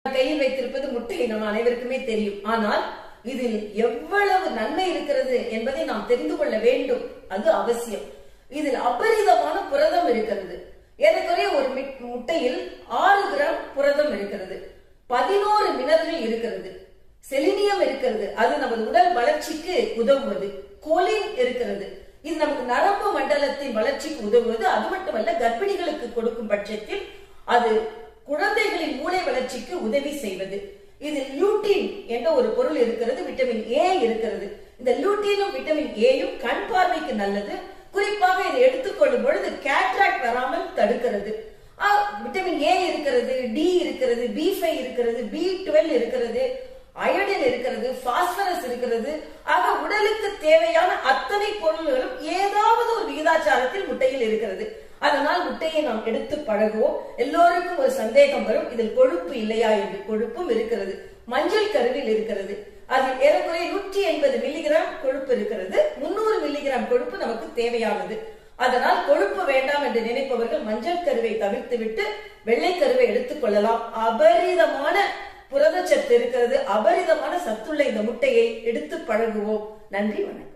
கையில் வைத்திருப்பது முட்டை நம்ம அனைவருக்குமே தெரியும் ஆனால் இதில் எவ்வளவு நன்மை இருக்கிறது என்பதை நாம் தெரிந்து கொள்ள வேண்டும் அது அவசியம் இதில் அபரிதமான புரதம் இருக்கிறது ஏறக்குறைய ஒரு மிட்- முட்டையில் ஆறு கிராம் புரதம் இருக்கிறது பதினோரு மினரல் இருக்கிறது செலினியம் இருக்கிறது அது நமது உடல் வளர்ச்சிக்கு உதவுவது கோலின் இருக்கிறது இது நமக்கு நரம்பு மண்டலத்தின் வளர்ச்சிக்கு உதவுவது அது மட்டுமல்ல கர்ப்பிணிகளுக்கு கொடுக்கும் பட்சத்தில் அது குழந்தைகளின் மூளை வளர்ச்சிக்கு உதவி செய்வது இதில் லியூட்டின் என்ற ஒரு பொருள் இருக்கிறது விட்டமின் ஏ இருக்கிறது இந்த லியூட்டினும் விட்டமின் ஏயும் கண் பார்வைக்கு நல்லது குறிப்பாக இதை எடுத்துக்கொள்ளும் பொழுது கேட்ராக்ட் வராமல் தடுக்கிறது ஆ, விட்டமின் ஏ இருக்கிறது டி இருக்கிறது பி ஃபைவ் இருக்கிறது பி டுவெல் இருக்கிறது அயோடின் இருக்கிறது பாஸ்பரஸ் இருக்கிறது ஆக உடலுக்கு தேவையான அத்தனை பொருள்களும் ஏதாவது ஒரு விகிதாச்சாரத்தில் முட்டையில் இருக்கிறது அதனால் முட்டையை நாம் எடுத்து பழகுவோம் எல்லோருக்கும் ஒரு சந்தேகம் வரும் இதில் கொழுப்பு இல்லையா என்று கொழுப்பும் இருக்கிறது மஞ்சள் கருவில் இருக்கிறது அதில் ஏறக்குறைய நூற்றி எண்பது மில்லிகிராம் கொழுப்பு இருக்கிறது முன்னூறு மில்லிகிராம் கொழுப்பு நமக்கு தேவையானது அதனால் கொழுப்பு வேண்டாம் என்று நினைப்பவர்கள் மஞ்சள் கருவை தவிர்த்துவிட்டு வெள்ளை கருவை எடுத்துக் கொள்ளலாம் அபரிதமான புரதச்சத்து இருக்கிறது அபரிதமான சத்துள்ள இந்த முட்டையை எடுத்து பழகுவோம் நன்றி வணக்கம்